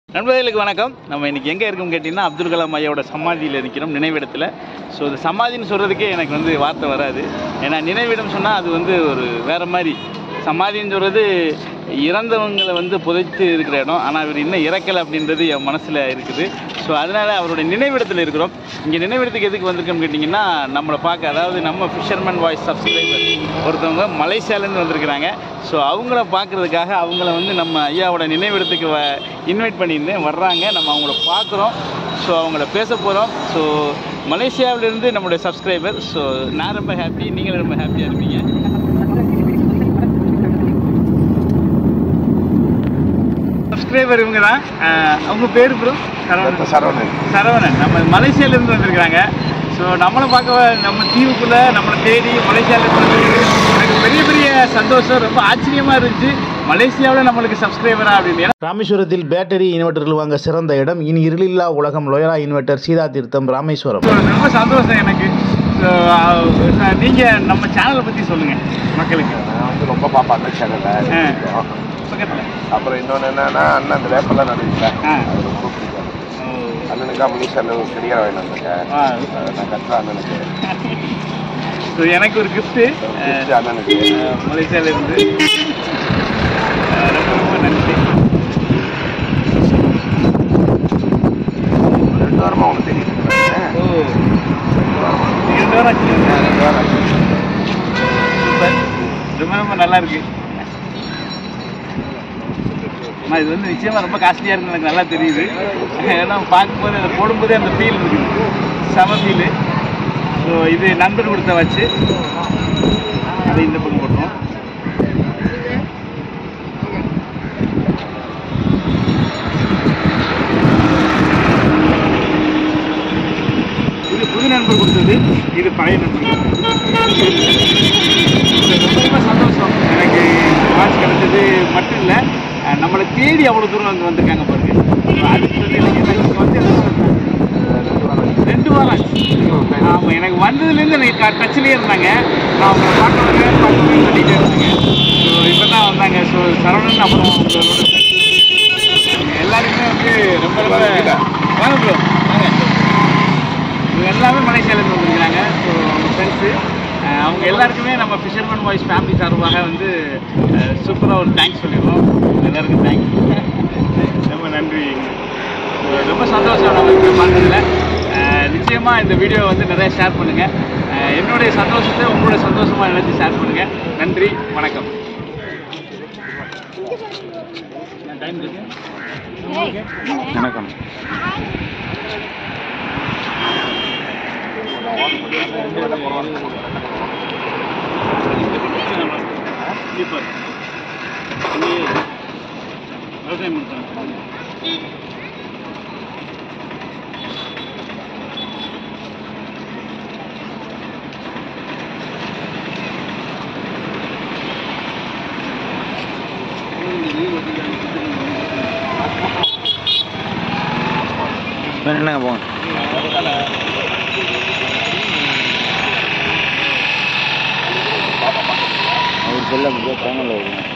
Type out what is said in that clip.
நண்பர்களுக்கு வணக்கம் நம்ம இன்னைக்கு எங்கே இருக்கோம் கேட்டிங்கன்னா அப்துல் கலாம் ஐயாவோட சமாதியில் இருக்கிறோம் நினைவிடத்தில் ஸோ இது சமாதின்னு சொல்கிறதுக்கே எனக்கு வந்து வார்த்தை வராது ஏன்னா நினைவிடம் சொன்னால் அது வந்து ஒரு வேறு மாதிரி சமாதின்னு சொல்கிறது இறந்தவங்களை வந்து புதைத்து இருக்கிற இடம் ஆனால் இவர் இன்னும் இறக்கலை அப்படின்றது என் மனசில் இருக்குது ஸோ அதனால் அவருடைய நினைவிடத்தில் இருக்கிறோம் இங்கே நினைவிடத்துக்கு எதுக்கு வந்திருக்கோம்னு கேட்டிங்கன்னா நம்மளை பார்க்க அதாவது நம்ம ஃபிஷர்மேன் வாய்ஸ் சப்ஸ்கிரைபர் ஒருத்தவங்க மலேசியாலேருந்து வந்திருக்கிறாங்க ஸோ அவங்கள பார்க்குறதுக்காக அவங்கள வந்து நம்ம ஐயாவோட நினைவிடத்துக்கு வ இன்வைட் பண்ணியிருந்தேன் வர்றாங்க நம்ம அவங்கள பார்க்குறோம் ஸோ அவங்கள பேச போகிறோம் ஸோ மலேசியாவிலேருந்து நம்மளுடைய சப்ஸ்கிரைபர் ஸோ நான் ரொம்ப ஹாப்பி நீங்களும் ரொம்ப ஹாப்பியாக இருப்பீங்க சப்ஸ்கிரைபர் இவங்க தான் அவங்க பேர் ப்ரோ சரவணன் சரவணன் சரவணன் நம்ம மலேசியாலேருந்து வந்திருக்கிறாங்க ஸோ நம்மளை பார்க்க நம்ம தீவுக்குள்ளே நம்மளை தேடி மலேசியாவிலேருந்து வந்திருக்கு எனக்கு பெரிய பெரிய சந்தோஷம் ரொம்ப ஆச்சரியமாக இருந்துச்சு மலேசியாவில் நம்மளுக்கு சப்ஸ்கிரைபரா அப்படின்னு ஏன்னா ராமேஸ்வரத்தில் பேட்டரி இன்வெர்ட்டர்கள் வாங்க சிறந்த இடம் இனி இருளில்லா உலகம் லோயரா இன்வெர்ட்டர் சீதா தீர்த்தம் ராமேஸ்வரம் so ரொம்ப சந்தோஷம் எனக்கு ஸோ நீங்கள் நம்ம சேனலை பற்றி சொல்லுங்கள் மக்களுக்கு நான் வந்து ரொம்ப பார்ப்பேன் அந்த சேனலை ஆ. பக்கத்தில் அப்புறம் இன்னொன்று என்னன்னா அண்ணன் அந்த வேப்பெல்லாம் நடுவில்ல ஆ. அது ரொம்ப பிடிக்கும் அண்ணனுக்கா மலேசியாவில் கிடைக்கிற வாங்கி வந்திருக்கேன் ஆ. நான் கட்டுற அண்ணனுக்கு ஸோ எனக்கு ஒரு கிஃப்ட்டு gift அண்ணனுக்கு மலேசியாவிலேருந்து ரொம்ப ரொம்ப நன்றி ரெண்டு வாரமாக உனக்கு தெரியும் ஓ இரண்டு வாரம் ஆச்சு ரெண்டு வாரம் ஆச்சு. சூப்பர் ரொம்ப ரொம்ப நல்லா இருக்கு அம்மா இது வந்து நிச்சயமாக ரொம்ப காஸ்ட்லியாக இருக்குன்னு எனக்கு நல்லா தெரியுது ஏன்னா பார்க்கும்போது அதை போடும்போதே அந்த ஃபீல் இருக்குது செம ஃபீலு ஸோ இது நண்பர் கொடுத்த வச்சு அதை இந்த பக்கம் போட்டுருவோம் இது புது நண்பர் கொடுத்தது இது பழைய நண்பர் கொடுத்தது. ரொம்ப ரொம்ப சந்தோஷம் எனக்கு வாட்ச் கிடைச்சது மட்டும் இல்லை நம்மளை தேடி அவ்வளோ தூரம் வந்து வந்திருக்காங்க பாருங்க அடுத்தது எனக்கு எனக்கு வந்து ரெண்டு வாரம் ஆச்சு ஆமாம் எனக்கு வந்ததுலேருந்து எனக்கு டச்சிலே இருந்தாங்க நான் அவங்களை பார்க்க வரேன் பார்க்கணும்னு சொல்லிட்டே இருந்தாங்க ஸோ இப்போ தான் வந்தாங்க ஸோ சரவணன் அப்புறம் உங்களோட எல்லாருமே வந்து ரொம்ப ரொம்ப வாங்க ப்ரோ வாங்க இவங்க எல்லாமே மலேசியாவிலேருந்து வந்திருக்காங்க ஸோ அவங்க ஃப்ரெண்ட்ஸு அவங்க எல்லாருக்குமே நம்ம ஃபிஷர்மேன் வாய்ஸ் ஃபேமிலி சார்பாக வந்து சூப்பராக ஒரு தேங்க்ஸ் சொல்லிடுவோம் எல்லாருக்கும் தேங்க்ஸ் ரொம்ப நன்றி So, ரொம்ப சந்தோஷம் நம்ம இப்படி பார்த்ததில் நிச்சயமாக இந்த வீடியோ வந்து நிறைய ஷேர் பண்ணுங்கள் என்னுடைய சந்தோஷத்தை உங்களுடைய சந்தோஷமாக நினைச்சு ஷேர் பண்ணுங்கள் நன்றி வணக்கம் டைம் இருக்கு வணக்கம் ஸ்லீப்பர் விவசாயம் முடிச்சாங்க என்னங்க போங்க அவர் சொல்ல முடியாது சேனல் வருங்க